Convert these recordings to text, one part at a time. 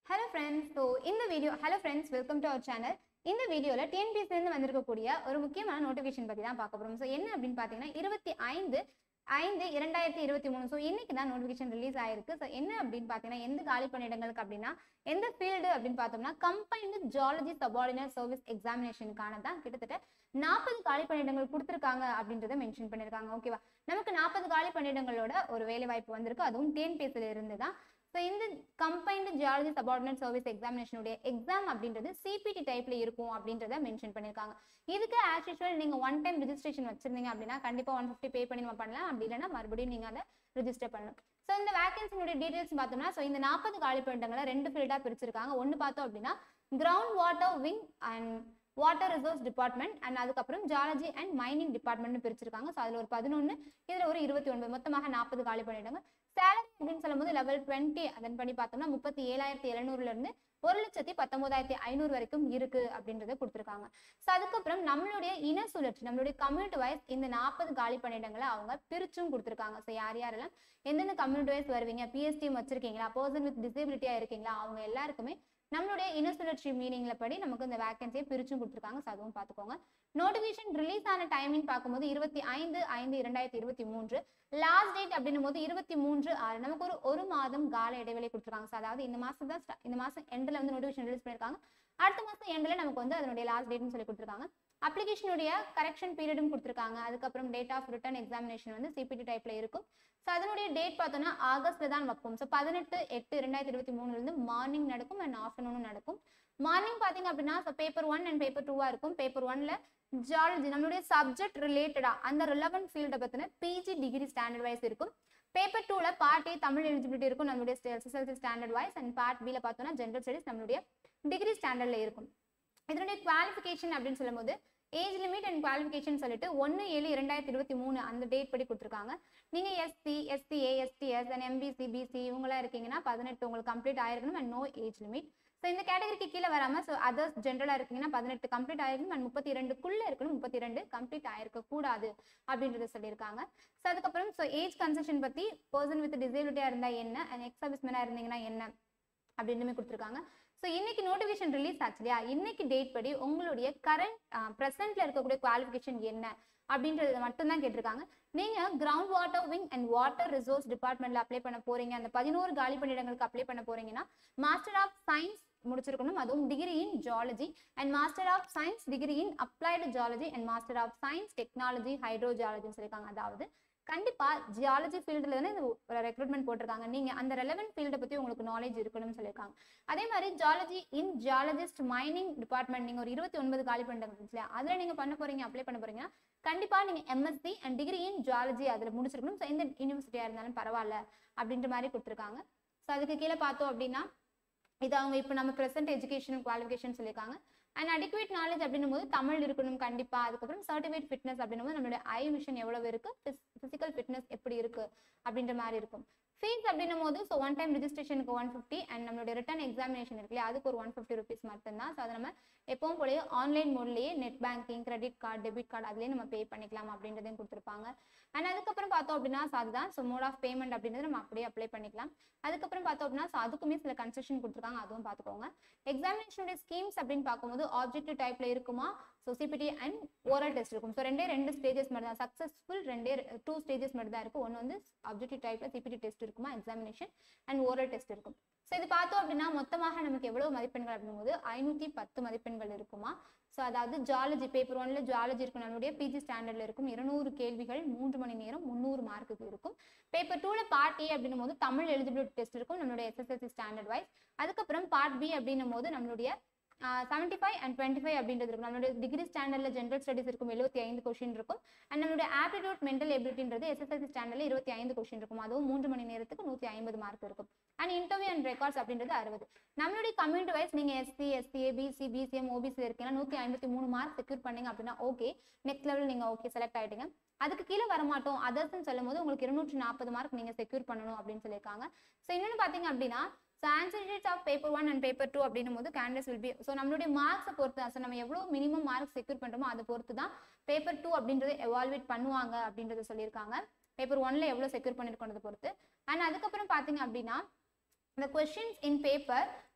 hello friends so இந்த video hello friends welcome to our channel இந்த வீடியோவில் டிஎன்பிஎஸ்லேருந்து வந்திருக்கக்கூடிய ஒரு முக்கியமான நோட்டிஃபிகேஷன் பற்றி தான் பார்க்க போகிறோம் ஸோ என்ன அப்படின்னு பார்த்தீங்கன்னா இருபத்தி ஐந்து ஐந்து இரண்டாயிரத்தி இருபத்தி மூணு ஸோ இன்னைக்கு தான் நோட்டிஃபிகேஷன் ரிலீஸ் ஆயிருக்கு ஸோ என்ன அப்படின்னு பார்த்தீங்கன்னா எந்த காலி பணியிடங்களுக்கு அப்படின்னா எந்த ஃபீல்டு அப்படின்னு பார்த்தோம்னா கம்பைன்டு ஜாலஜி சபார்டினேட் சர்வீஸ் எக்ஸாமினேஷனுக்கான தான் கிட்டத்தட்ட நாற்பது காலி பணியிடங்கள் கொடுத்துருக்காங்க அப்படின்றத மென்ஷன் பண்ணியிருக்காங்க ஓகேவா நமக்கு நாற்பது காலி பணியிடங்களோட ஒரு வேலை வாய்ப்பு வந்திருக்கு அதுவும் டிஎன்பிஎஸ்சில இருந்து தான் ஸோ இந்த கம்பைன்டு ஜியாலஜி சபார்டினேட் சர்வீஸ் எக்ஸாமினேஷனுடைய எக்ஸாம் அப்படின்றது சிபிடி டைப்ல இருக்கும் அப்படின்றத மென்ஷன் பண்ணியிருக்காங்க இதுக்கு ஆஸ் யூஸ்வல் நீங்க ஒன் டைம் ரெஜிஸ்ட்ரேஷன் வச்சிருந்தீங்க அப்படின்னா கண்டிப்பா ஒன் ஃபிஃப்டி பே பண்ணி நம்ம பண்ணலாம் அப்படி இல்லைன்னா மறுபடியும் நீங்க அதை ரெஜிஸ்டர் பண்ணணும் ஸோ இந்த வேகன்சினுடைய டீடைல்ஸ் பார்த்தோம்னா ஸோ இந்த நாற்பது காலி பணியிடங்களை ரெண்டு ஃபீல்டாக பிரிச்சிருக்காங்க ஒன்று பார்த்தோம் அப்படின்னா ground water wing and water resource department and அதுக்கப்புறம் ஜாலஜி அண்ட் மைனிங் டிபார்ட்மெண்ட்னு பிரிச்சிருக்காங்க ஸோ அதில் ஒரு பதினொன்று இதில் ஒரு இருபத்தி ஒன்பது மொத்தமாக நாற்பது காலி பணியிடங்கள் சேலரி அப்படின்னு சொல்லும்போது லெவல் டுவெண்ட்டி அதன் படி பார்த்தோம்னா முப்பத்தி ஏழாயிரத்தி எழுநூறுல இருந்து ஒரு லட்சத்தி பத்தொன்பதாயிரத்தி ஐநூறு வரைக்கும் இருக்கு அப்படின்றத கொடுத்துருக்காங்க ஸோ அதுக்கப்புறம் நம்மளுடைய இன சுழற்சி நம்மளுடைய கம்யூனிட்டி வைஸ் இந்த நாற்பது காலி பணியிடங்களை அவங்க பிரிச்சும் கொடுத்துருக்காங்க ஸோ யார் யாரெல்லாம் எந்தெந்த கம்யூனிட்டி வைஸ் வருவீங்க பிஎஸ்டிஎம் வச்சிருக்கீங்களா பர்சன் வித் டிசேபிலிட்டியா இருக்கீங்களா அவங்க எல்லாருக்குமே நம்மளுடைய இன சுழற்சி மீனிங்ல படி நமக்கு இந்த வேகன்சியை பிரிச்சும் கொடுத்துருக்காங்க ஸோ அதுவும் பார்த்துக்கோங்க நோட்டிஃபிகேஷன் ரிலீஸ் ஆன டைமிங் பார்க்கும்போது இருபத்தி ஐந்து ஐந்து இரண்டாயிரத்தி இருபத்தி மூன்று லாஸ்ட் டேட் அப்படின்னும் போது இருபத்தி மூன்று ஆறு நமக்கு ஒரு ஒரு மாதம் கால இடைவெளி கொடுத்துருக்காங்க ஸோ அதாவது இந்த மாசம் தான் start- இந்த மாசம் எண்டில் வந்து நோட்டிஃபிகேஷன் ரிலீஸ் பண்ணியிருக்காங்க அடுத்த மாசம் எண்டில் நமக்கு வந்து அதனுடைய லாஸ்ட் டேட்னு சொல்லி கொடுத்துருக்காங்க அப்ளிகேஷனுடைய கரெக்ஷன் பீரியடும் கொடுத்துருக்காங்க அதுக்கப்புறம் டேட் ஆஃப் ரிட்டர்ன் எக்ஸாமினேஷன் வந்து சிபிடி டைப்ல இருக்கும் ஸோ அதனுடைய டேட் பார்த்தோம்னா ஆகஸ்ட்ல தான் வைப்போம் ஸோ பதினெட்டு எட்டு ரெண்டாயிரத்தி இருபத்தி மூணுலேருந்து மார்னிங் நடக்கும் அண்ட் ஆஃப்டர்நூனும் நடக்கும் மார்னிங் பார்த்தீங்க அப்படின்னா so paper one and paper டூவாக இருக்கும் பேப்பர் ஒன்ல ஜாலஜி நம்மளுடைய சப்ஜெக்ட் ரிலேட்டடா அந்த ரிலவெண்ட் ஃபீல்டை பற்றின பிஜி டிகிரி ஸ்டாண்டர்ட் வைஸ் இருக்கும் பேப்பர் டூல பார்ட் ஏ தமிழ் எலிஜிபிலிட்டி இருக்கும் நம்மளுடைய SSLC standard wise and part பில பார்த்தோம்னா ஜென்ரல் ஸ்டடிஸ் நம்மளுடைய டிகிரி ஸ்டாண்டர்ட்ல இருக்கும் இதனுடைய குவாலிஃபிகேஷன் அப்படின்னு சொல்லும்போது ஏஜ் லிமிட் அண்ட் குவாலிஃபிகேஷன் சொல்லிட்டு ஒன்று ஏழு இரண்டாயிரத்தி இருபத்தி மூணு அந்த டேட் படி கொடுத்துருக்காங்க நீங்க SC STA STS and MBC BC இவங்களாம் இருக்கீங்கன்னா பதினெட்டு உங்களுக்கு கம்ப்ளீட் ஆயிருக்கணும் and no age limit so இந்த கேட்டகரிக்கு கீழே வராம ஸோ அதர்ஸ் ஜென்ரலாக இருக்கீங்கன்னா பதினெட்டு கம்ப்ளீட் ஆயிருக்கணும் அண்ட் முப்பத்தி ரெண்டுக்குள்ள இருக்கணும் முப்பத்தி ரெண்டு கம்ப்ளீட் ஆயிருக்க கூடாது அப்படின்றத சொல்லியிருக்காங்க ஸோ அதுக்கப்புறம் ஸோ ஏஜ் கன்செஷன் பத்தி பர்சன் வித் டிசேபிலிட்டியா இருந்தா என்ன அண்ட் எக்ஸ் சர்வீஸ்மேனா இருந்தீங்கன்னா என்ன அப்படின்னுமே கொடுத்துருக்காங்க ஸோ இன்னைக்கு நோட்டிஃபிகேஷன் ரிலீஸ் ஆச்சு இல்லையா இன்னைக்கு டேட் படி உங்களுடைய கரண்ட் ப்ரெசென்ட்ல இருக்கக்கூடிய குவாலிஃபிகேஷன் என்ன அப்படின்றது மட்டும்தான் கேட்டிருக்காங்க நீங்க ground water wing and water resource டிபார்ட்மெண்ட்ல அப்ளை பண்ண போறீங்க அந்த பதினோரு காலி பணியிடங்களுக்கு அப்ளை பண்ண போறீங்கன்னா மாஸ்டர் ஆஃப் சயின்ஸ் முடிச்சிருக்கணும் அதுவும் degree in geology and master of science degree in applied geology and master of science technology hydro ஜாலஜின்னு சொல்லியிருக்காங்க அதாவது கண்டிப்பா ஜியாலஜி ஃபீல்டுல இருந்து இந்த ரெக்ரூட்மெண்ட் போட்டிருக்காங்க நீங்க அந்த ரெலவென்ட் ஃபீல்டை பத்தி உங்களுக்கு நாலேஜ் இருக்கணும்னு சொல்லியிருக்காங்க அதே மாதிரி geology in geologist mining department நீங்க ஒரு இருபத்தி ஒன்பது காலி பண்ணிட்டு இல்லையா அதுல நீங்க பண்ண போறீங்க அப்ளை பண்ண போறீங்கன்னா கண்டிப்பா நீங்க MSc and degree in geology அதுல முடிச்சிருக்கணும் ஸோ எந்த யூனிவர்சிட்டியா இருந்தாலும் பரவாயில்ல அப்படின்ற மாதிரி கொடுத்துருக்காங்க ஸோ அதுக்கு கீழே பார்த்தோம் அப்படின்னா இது அவங்க இப்போ நம்ம ப்ரெசென்ட் எஜுகேஷன் குவாலிஃபிகேஷன் சொல்லியிருக்காங்க அண்ட் அடிக்குவேட் நாலேஜ் அப்படின்னும் போது தமிழ் இருக்கணும் கண்டிப்பா அதுக்கப்புறம் சர்டிஃபிகேட் ஃபிட்னஸ் அப்படின்னும் போது நம்மளுடைய ஐ விஷன் எவ்வளவு இருக்கு பிசிக்கல் ஃபிட்னஸ் எப்படி இருக்கு அப்படின்ற மாதிரி இருக்கும் ஃபீஸ் அப்படின்னும் போது ஸோ ஒன் டைம் ரிஜிஸ்ட்ரேஷனுக்கு ஒன் ஃபிஃப்டி அண்ட் நம்மளுடைய ரிட்டர்ன் எக்ஸாமினேஷன் இருக்கு இல்லையா அதுக்கு ஒரு ஒன் ஃபிஃப்டி ருபீஸ் மட்டும்தான் ஸோ அதை நம்ம எப்பவும் போலயே ஆன்லைன் மோட்லேயே net banking credit card debit card அதுலேயே நம்ம பே பண்ணிக்கலாம் அப்படின்றதையும் கொடுத்துருப்பாங்க அண்ட் அதுக்கப்புறம் பார்த்தோம் அப்படின்னா so அதுதான் ஸோ மோட் ஆஃப் பேமெண்ட் அப்படின்றது நம்ம அப்படியே அப்ளை பண்ணிக்கலாம் அதுக்கப்புறம் பார்த்தோம் அப்படின்னா so அதுக்குமே சில கன்செஷன் கொடுத்துருக்காங்க அதுவும் பார்த்துக்கோங்க எக்ஸாமினேஷனுடைய ஸ்கீம்ஸ் அப்படின்னு பார்க்கும்போது ஆப்ஜெக்டிவ் டைப்ல இருக்குமா so CBT and oral test இருக்கும் ஸோ ரெண்டே ரெண்டு ஸ்டேஜஸ் மட்டும் தான் சக்ஸஸ்ஃபுல் ரெண்டே டூ ஸ்டேஜஸ் மட்டும் தான் இருக்கும் ஒன்று வந்து ஆப்ஜெக்டிவ் டைப்ல சிபிடி டெஸ்ட் இருக்குமா எக்ஸாமினேஷன் அண்ட் ஓரல் டெஸ்ட் இருக்கும் ஸோ இது பார்த்தோம் அப்படின்னா மொத்தமாக நமக்கு எவ்வளவு மதிப்பெண்கள் அப்படிங்கும்போது ஐநூற்றி பத்து மதிப்பெண்கள் இருக்குமா ஸோ அதாவது ஜாலஜி பேப்பர் ஒன்ல ஜாலஜி இருக்கும் நம்மளுடைய பிஜி ஸ்டாண்டர்ட்ல இருக்கும் இருநூறு கேள்விகள் மூன்று மணி நேரம் முந்நூறு மார்க்குக்கு இருக்கும் பேப்பர் டூல பார்ட் ஏ அப்படின்னும் போது தமிழ் எலிஜிபிலிட்டி டெஸ்ட் இருக்கும் நம்மளுடைய எஸ்எஸ்எல்சி ஸ்டாண்டர்ட் வைஸ் அதுக்கப்புறம் பார்ட் பி அப்படின்னும் போது நம்மளுடைய seventy five and twenty five அப்படின்றது இருக்கும் நம்மளுடைய டிகிரி ஸ்டாண்டர்ட்ல ஜென்ரல் ஸ்டடிஸ் இருக்கும் எழுபத்தி ஐந்து கொஷின் இருக்கும் அண்ட் நம்மளுடைய ஆப்டிடியூட் மென்டல் எபிலிட்டின்றது எஸ்எஸ்எல்சி ஸ்டாண்டர்ட்ல இருபத்தி ஐந்து கொஷின் இருக்கும் அதுவும் மூன்று மணி நேரத்துக்கு நூற்றி ஐம்பது மார்க் இருக்கும் அண்ட் இன்டர்வியூ அண்ட் ரெக்கார்ட்ஸ் அப்படின்றது அறுபது நம்மளுடைய கம்யூனிட்டி வைஸ் நீங்க SC SCA BC BCM OBC இருக்கீங்கன்னா நூற்றி ஐம்பத்தி மூணு மார்க் செக்யூர் பண்ணீங்க அப்படின்னா ஓகே நெக்ஸ்ட் லெவல் நீங்க ஓகே செலக்ட் ஆயிட்டீங்க அதுக்கு கீழே வரமாட்டோம் அதர்ஸ்ன்னு சொல்லும் போது உங்களுக்கு இருநூற்றி நாற்பது மார்க் நீங்க செக்யூர் பண்ணணும் அப்படின்னு சொல்லியிருக்காங்க ஸோ இன்னொன்று பார்த்தீங்க அப்படின்னா so answer sheets of paper one and paper two அப்படின்னும் போது கேண்டிடேட்ஸ் வில் பி ஸோ நம்மளுடைய மார்க்ஸை பொறுத்து தான் ஸோ நம்ம எவ்வளோ மினிமம் மார்க் செக்யூர் பண்ணுறோமோ அதை பொறுத்து தான் பேப்பர் டூ அப்படின்றத எவால்வேட் பண்ணுவாங்க அப்படின்றத சொல்லியிருக்காங்க பேப்பர் ஒன்ல எவ்வளோ செக்யூர் பண்ணிருக்கோன்றதை பொறுத்து அண்ட் அதுக்கப்புறம் பார்த்தீங்க அப்படின்னா the questions in paper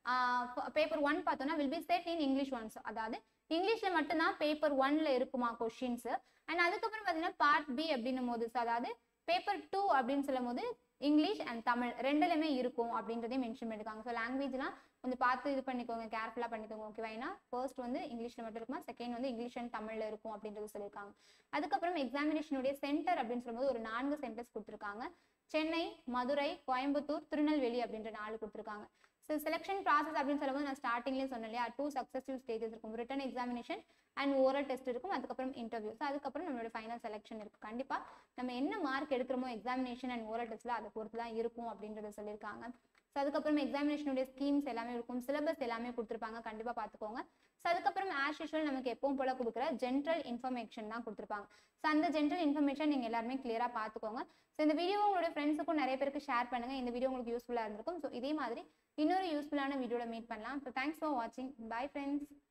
paper one பார்த்தோம்னா will be set in English once அதாவது இங்கிலீஷ்ல மட்டும்தான் பேப்பர் ஒன்ல இருக்குமா கொஷின்ஸ் அண்ட் அதுக்கப்புறம் பார்த்தீங்கன்னா பார்ட் பி அப்படின்னும் போது so அதாவது பேப்பர் டூ அப்படின்னு சொல்லும் போது இங்கிலீஷ் அண்ட் தமிழ் ரெண்டுலையுமே இருக்கும் அப்படின்றதையும் மென்ஷன் பண்ணியிருக்காங்க ஸோ லாங்குவேஜ்லாம் கொஞ்சம் பார்த்து இது பண்ணிக்கோங்க கேர்ஃபுல்லாக பண்ணிக்கோங்க ஓகேவா ஏன்னா ஃபர்ஸ்ட் வந்து இங்கிலீஷில் மட்டும் இருக்குமா செகண்ட் வந்து இங்கிலீஷ் அண்ட் தமிழில் இருக்கும் அப்படின்றது சொல்லியிருக்காங்க அதுக்கப்புறம் எக்ஸாமினேஷனுடைய சென்டர் அப்படின்னு சொல்லும்போது ஒரு நான்கு சென்டர்ஸ் கொடுத்துருக்காங்க சென்னை மதுரை கோயம்புத்தூர் திருநெல்வேலி அப்படின்ற நாலு கொடுத்துருக்காங்க ஸோ செலெக்ஷன் ப்ராசஸ் அப்படின்னு சொல்லும்போது நான் ஸ்டார்டிங்லேயே சொன்னேன் இல்லையா டூ சக்ஸஸ்ஃபுல் ஸ்டேஜஸ் இருக்கும் written examination and oral test இருக்கும் அதுக்கப்புறம் இன்டர்வியூ ஸோ அதுக்கப்புறம் நம்மளோட ஃபைனல் செலெக்ஷன் இருக்கும் கண்டிப்பாக நம்ம என்ன மார்க் எடுக்கிறோமோ எக்ஸாமினேஷன் அண்ட் ஓரல் டெஸ்ட்டில் அதை பொறுத்து தான் இருக்கும் அப்படின்றத சொல்லியிருக்காங்க ஸோ அதுக்கப்புறம் எக்ஸாமினேஷனுடைய ஸ்கீம்ஸ் எல்லாமே இருக்கும் சிலபஸ் எல்லாமே கொடுத்துருப்பாங்க கண்டிப்பாக பார்த்துக்கோங்க ஸோ அதுக்கப்புறம் ஆஸ் யூஷுவல் நமக்கு எப்பவும் போல கொடுக்குற ஜென்ரல் இன்ஃபர்மேஷன் தான் கொடுத்துருப்பாங்க ஸோ அந்த ஜென்ரல் இன்ஃபர்மேஷன் நீங்கள் எல்லாருமே கிளியராக பார்த்துக்கோங்க ஸோ இந்த வீடியோ உங்களுடைய ஃப்ரெண்ட்ஸுக்கும் நிறைய பேருக்கு ஷேர் பண்ணுங்க இந்த வீடியோ உங்களுக்கு யூஸ்ஃபுல்லாக இருந்திருக்கும் ஸோ இதே மாதிரி இன்னொரு யூஸ்ஃபுல்லான வீடியோவில் மீட் பண்ணலாம் ஸோ தேங்க்ஸ் ஃபார் வாட்சிங் பை ஃப்ரெண்ட்ஸ்